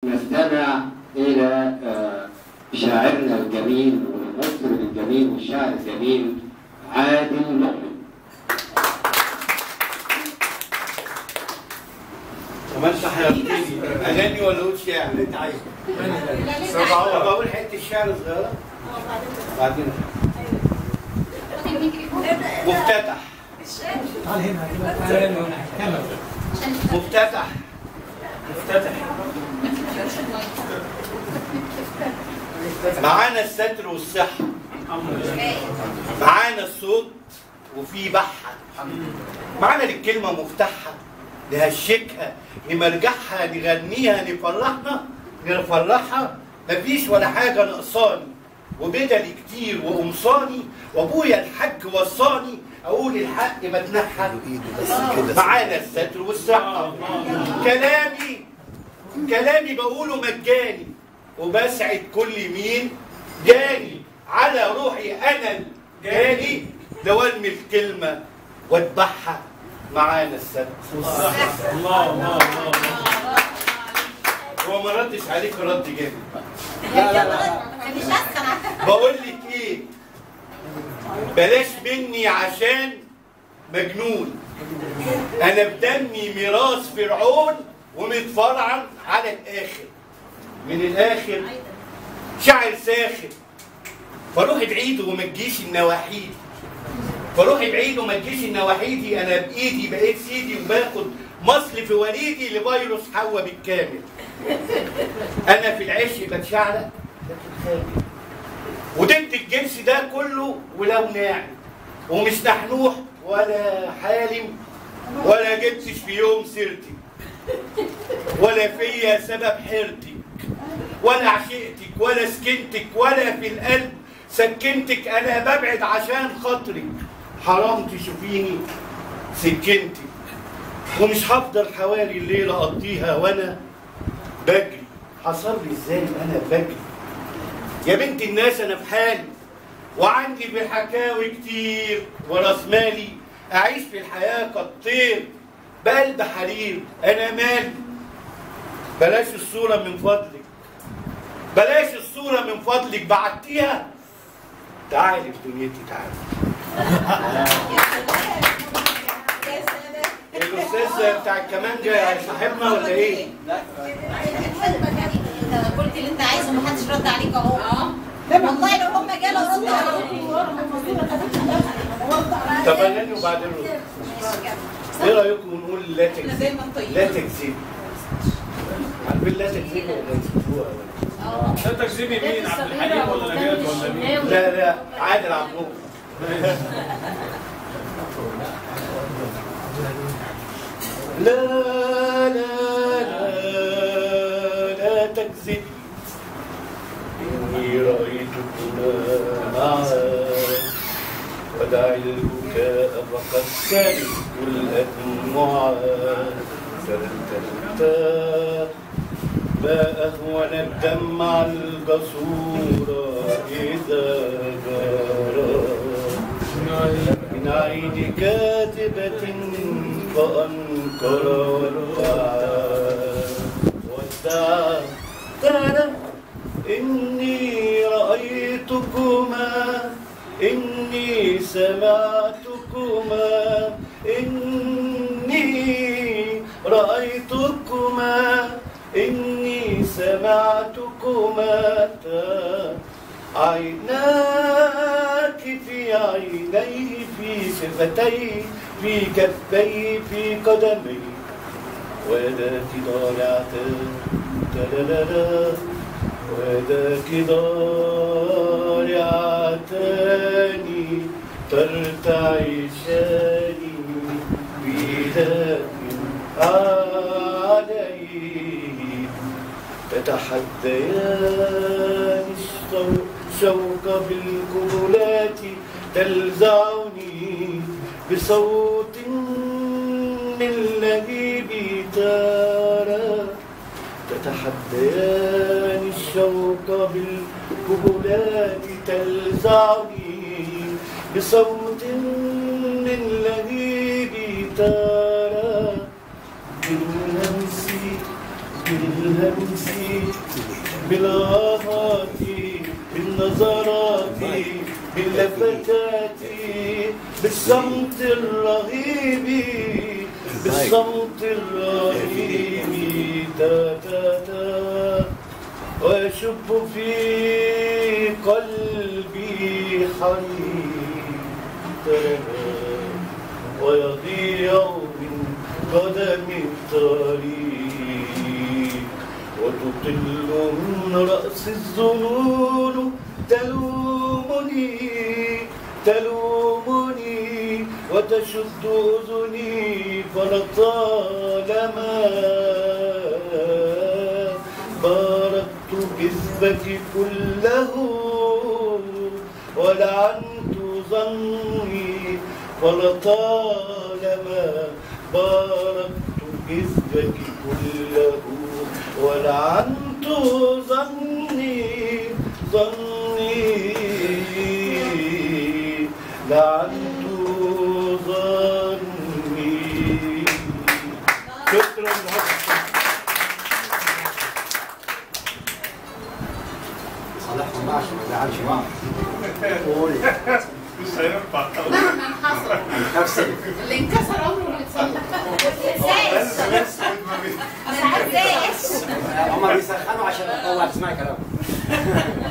نستمع إلى آه، شاعرنا الجميل والمطرب الجميل والشاعر الجميل عادل مؤمن كمان حيرتني اغني ولا اقول شعر اللي انت عايزه طب اقول حته شعر صغيره بعدين مفتتح تعال هنا تعال هنا كمل مفتتح مفتتح معانا الستر والصحة معانا الصوت وفي بحة معانا الكلمة مفتاحها نهشكها نمرجعها نغنيها نفرحنا نفرحها مفيش ولا حاجة نقصاني وبدلي كتير وقمصاني وابويا الحاج وصاني اقول الحق بتنحى معانا الستر والصحة كلامي كلامي بقوله مجاني وبسعد كل مين جاني على روحي انا جاني لو ارمي الكلمه واتبعها معانا الستر الله الله الله هو ما ردش عليك رد جامد مش اسخن بقول لك ايه بلاش مني عشان مجنون انا بدمي ميراث فرعون ومتفرعن على الاخر من الاخر شاعر ساخر فروح بعيد وما تجيش النواحيدي فروح بعيد وما تجيش النواحيدي انا بايدي بقيت سيدي وباخد مصل في وريدي لفيروس حوا بالكامل انا في العش بتشعلق لكن خايف وضد الجنس ده كله ولو ناعم ومش نحنوح ولا حالم ولا جبتش في يوم سيرتي ولا فيا سبب حيرتك ولا عشقتك ولا سكنتك ولا في القلب سكنتك انا ببعد عشان خاطرك حرام تشوفيني سكنتك ومش هفضل حوالي الليله اقضيها وانا بجري حصل لي ازاي انا بجري يا بنت الناس انا في حالي وعندي بحكاوي كتير وراس مالي اعيش في الحياه كالطير بقلب حرير انا مالي بلاش الصوره من فضلك بلاش الصوره من فضلك بعتيها تعالي في دنيتي تعالي الاستاذ بتاع الكمانجا هيصاحبنا ولا ايه؟ انت قلت اللي انت عايزه ومحدش رد عليك اهو والله لو هم جالوا رد عليك طب اغني وبعدين رد. ايه رايكم نقول لا تكذب لا تكذب عارفين لا تكذب ولا تكذبوها ولا ده تكذيبي مين عبد الحليم ولا نجاة ولا مين؟ لا لا عادل عبود لا لا لا لا تكذب إني رأيتكما معا ودع البكاء فقد سلت الأدمع ترتلتا ما أهون الدمع الجسور إذا جرى من عين كاتبة فأنكر وادعى وادعى تعالى إني رأيتكما إني سمعتكما إني رأيتكما إني سمعتكما عيناك في عيني في شفتي في كفي في قدمي وذاك ضارعتان تلاللا وذاك ضارعتان ترتعشان في ذاك عليه تتحديان الشوق شوق بالقبلات تلزعني بصوت من لهيب تارى تتحديان الشوق بالقبلات تلزعني بصوت من لهيب تارى بالهمس بالهمس بالهمس بالآهات بالنظرات باللفتات بالصمت الرهيب بالصمت الرهيب تا تا تا ويشب في قلبي حنين ويضيع من قدم الطريق وتطل من رأس الظنون تلومني تلومني وتشد أذني فلطالما باركت جذبك كله ولعنت ظني فلطالما باركت جذبك كله ولعنت ظني ظني لعنت ظني شكرا لحضرتك صالحهم بقى عشان ما يزعلش بعض قول مش هينفع مهما حصل نفسي اللي انكسر عمره ما يتصلح ازاي انا عايزاه هم بيسخنوا عشان اطلع تسمعي كلامهم